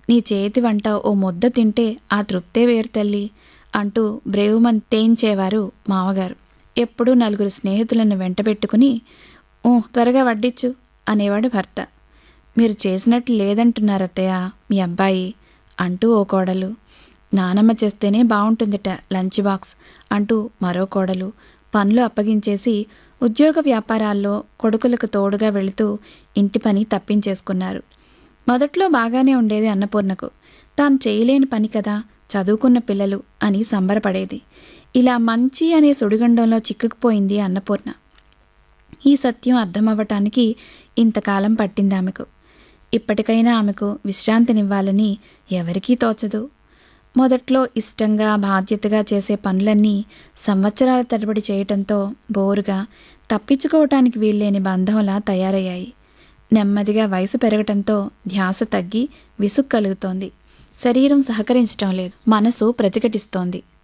నీ చేతి వంట ఓ ముద్ద తింటే ఆ తృప్తే వేరు తల్లి అంటూ బ్రేవుమన్ తేంచేవారు మావగారు ఎప్పుడూ నలుగురు స్నేహితులను వెంటబెట్టుకుని ఓ త్వరగా వడ్డిచ్చు అనేవాడు భర్త మీరు చేసినట్లు లేదంటున్నారత్తయ్య మీ అబ్బాయి అంటూ ఓ కోడలు నానమ్మ చేస్తేనే బాగుంటుందిట లంచ్ బాక్స్ అంటూ మరో కోడలు పనులు అప్పగించేసి ఉద్యోగ వ్యాపారాల్లో కొడుకులకు తోడుగా వెళుతూ ఇంటి పని తప్పించేసుకున్నారు మొదట్లో బాగానే ఉండేది అన్నపూర్ణకు తాను చేయలేని పని కదా చదువుకున్న పిల్లలు అని సంబరపడేది ఇలా మంచి అనే సుడిగుండంలో చిక్కుకుపోయింది అన్నపూర్ణ ఈ సత్యం అర్థమవ్వటానికి ఇంతకాలం పట్టింది ఆమెకు ఇప్పటికైనా ఆమెకు విశ్రాంతినివ్వాలని ఎవరికీ తోచదు మొదట్లో ఇష్టంగా బాధ్యతగా చేసే పనులన్నీ సంవత్సరాల తరబడి చేయటంతో బోరుగా తప్పించుకోవటానికి వీల్లేని బంధంలా తయారయ్యాయి నెమ్మదిగా వయసు పెరగటంతో ధ్యాస తగ్గి విసుగు కలుగుతోంది శరీరం సహకరించటం లేదు మనసు ప్రతిఘటిస్తోంది